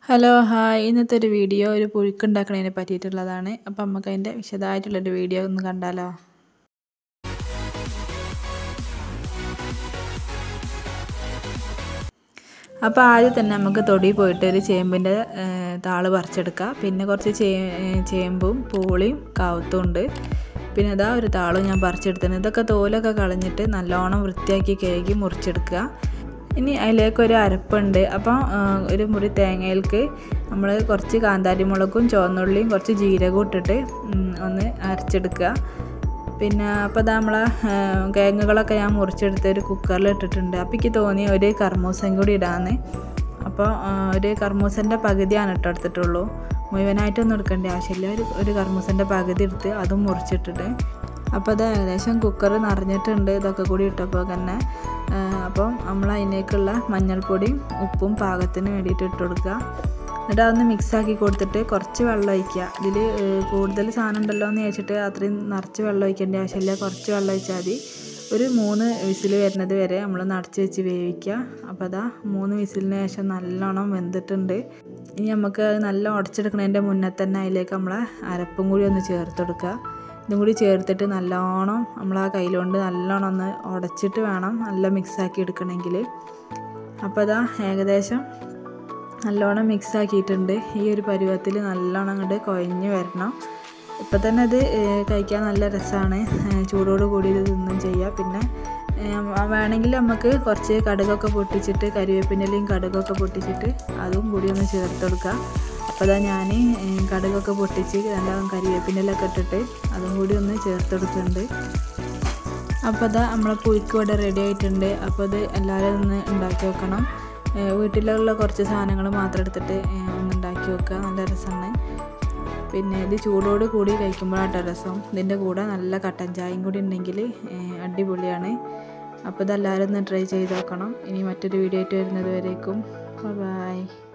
hello hi ഇന്നത്തെ ഒരു video ഒരു പുഴുക്ക് ഉണ്ടാക്കുന്നതിനെ പറ്റിയിട്ടുള്ളതാണ് അപ്പം നമുക്ക് അതിൻ്റെ വിശദമായിട്ടുള്ളൊരു വീഡിയോ ഒന്ന് കണ്ടാലോ അപ്പോൾ ആദ്യം തന്നെ നമുക്ക് തൊടി പോയിട്ട് ഒരു ചേമ്പിൻ്റെ താള് പറിച്ചെടുക്കാം പിന്നെ കുറച്ച് ചേ ചേമ്പും പൂളിയും കാവത്തും ഉണ്ട് പിന്നെ ഇതാ ഒരു താളും ഞാൻ പറിച്ചെടുത്തത് ഇതൊക്കെ തോലൊക്കെ കളഞ്ഞിട്ട് നല്ലോണം വൃത്തിയാക്കി കഴുകി മുറിച്ചെടുക്കുക ഇനി അതിലേക്ക് ഒരു അരപ്പുണ്ട് അപ്പം ഒരു മുറി തേങ്ങയിലേക്ക് നമ്മൾ കുറച്ച് കാന്താരി മുളകും ചുവന്നുള്ളിയും കുറച്ച് ജീരകവും ഇട്ടിട്ട് ഒന്ന് അരച്ചെടുക്കുക പിന്നെ അപ്പോൾ അത് നമ്മളെ കിഴങ്ങുകളൊക്കെ ഞാൻ മുറിച്ചെടുത്ത് ഒരു കുക്കറിൽ ഇട്ടിട്ടുണ്ട് അപ്പോൾ എനിക്ക് തോന്നി ഒരു കർമൂസയും കൂടി ഇടാന്ന് അപ്പോൾ ഒരു കർമൂസൻ്റെ പകുതിയാണ് ഇട്ട് എടുത്തിട്ടുള്ളൂ മുഴുവനായിട്ടൊന്നും എടുക്കേണ്ട ആവശ്യമില്ല ഒരു ഒരു കർമൂസൻ്റെ പകുതി എടുത്ത് അതും മുറിച്ചിട്ടിട്ട് അപ്പോൾ അത് ഏകദേശം കുക്കർ നിറഞ്ഞിട്ടുണ്ട് ഇതൊക്കെ കൂടി ഇട്ടപ്പോൾ തന്നെ അപ്പം നമ്മൾ അതിനേക്കുള്ള മഞ്ഞൾപ്പൊടിയും ഉപ്പും പാകത്തിന് വേണ്ടിയിട്ട് ഇട്ട് കൊടുക്കുക എന്നിട്ട് അതൊന്ന് മിക്സാക്കി കൊടുത്തിട്ട് കുറച്ച് വെള്ളം ഒഴിക്കുക ഇതിൽ കൂടുതൽ സാധനം ഉണ്ടല്ലോ എന്ന് ചോദിച്ചിട്ട് അത്രയും നിറച്ച് വെള്ളം ഒഴിക്കേണ്ട ആവശ്യമില്ല കുറച്ച് വെള്ളം ഒഴിച്ചാൽ മതി ഒരു മൂന്ന് വിസിൽ വരുന്നത് വരെ നമ്മൾ നടച്ച് വെച്ച് വേവിക്കുക അപ്പോൾ അതാ മൂന്ന് വിസിലിന് ശേഷം നല്ലോണം വെന്തിട്ടുണ്ട് ഇനി നമുക്ക് അത് നല്ല ഉടച്ചെടുക്കുന്നതിൻ്റെ മുന്നേ തന്നെ അതിലേക്ക് നമ്മളെ അരപ്പും കൂടി ഒന്ന് ചേർത്ത് കൊടുക്കുക ഇതും കൂടി ചേർത്തിട്ട് നല്ലോണം നമ്മൾ ആ കയ്യിലുകൊണ്ട് നല്ലോണം ഒന്ന് ഉടച്ചിട്ട് വേണം നല്ല മിക്സാക്കി എടുക്കണമെങ്കിൽ അപ്പോൾ അതാ ഏകദേശം നല്ലോണം മിക്സ് ആക്കിയിട്ടുണ്ട് ഈ ഒരു പരുവത്തിൽ നല്ലോണം അങ്ങോട്ട് കുഴഞ്ഞ് വരണം ഇപ്പം തന്നെ ഇത് കഴിക്കാൻ നല്ല രസമാണ് ചൂടോട് കൂടി ഇത് തിന്നും ചെയ്യുക പിന്നെ വേണമെങ്കിൽ നമുക്ക് കുറച്ച് കടുകൊക്കെ പൊട്ടിച്ചിട്ട് കരിവേപ്പിൻ്റെലയും കടുകൊക്കെ പൊട്ടിച്ചിട്ട് അതും കൂടി ഒന്ന് ചേർത്ത് കൊടുക്കുക അപ്പോൾ അതാ ഞാൻ കടുകൊക്കെ പൊട്ടിച്ച് നല്ല കരിവേപ്പിൻ്റെലൊക്കെ ഇട്ടിട്ട് അതും കൂടി ഒന്ന് ചേർത്ത് കൊടുക്കുന്നുണ്ട് അപ്പോൾ അതാ നമ്മളെ പുഴുക്ക് ഇവിടെ റെഡി ആയിട്ടുണ്ട് അപ്പോൾ ഇത് എല്ലാവരും ഒന്ന് ഉണ്ടാക്കി വെക്കണം വീട്ടിലുള്ള കുറച്ച് സാധനങ്ങൾ മാത്രം എടുത്തിട്ട് ഒന്ന് ഉണ്ടാക്കി വെക്കുക നല്ല രസമാണ് പിന്നെ ഇത് ചൂടോട് കൂടി കഴിക്കുമ്പോഴാട്ടോ രസം ഇതിൻ്റെ കൂടെ നല്ല കട്ടൻ ചായയും കൂടി ഉണ്ടെങ്കിൽ അടിപൊളിയാണ് അപ്പോൾ ഇതെല്ലാവരും ഒന്ന് ട്രൈ ചെയ്ത് നോക്കണം ഇനി മറ്റൊരു വീഡിയോ ആയിട്ട് വരുന്നത് വരേക്കും ബൈ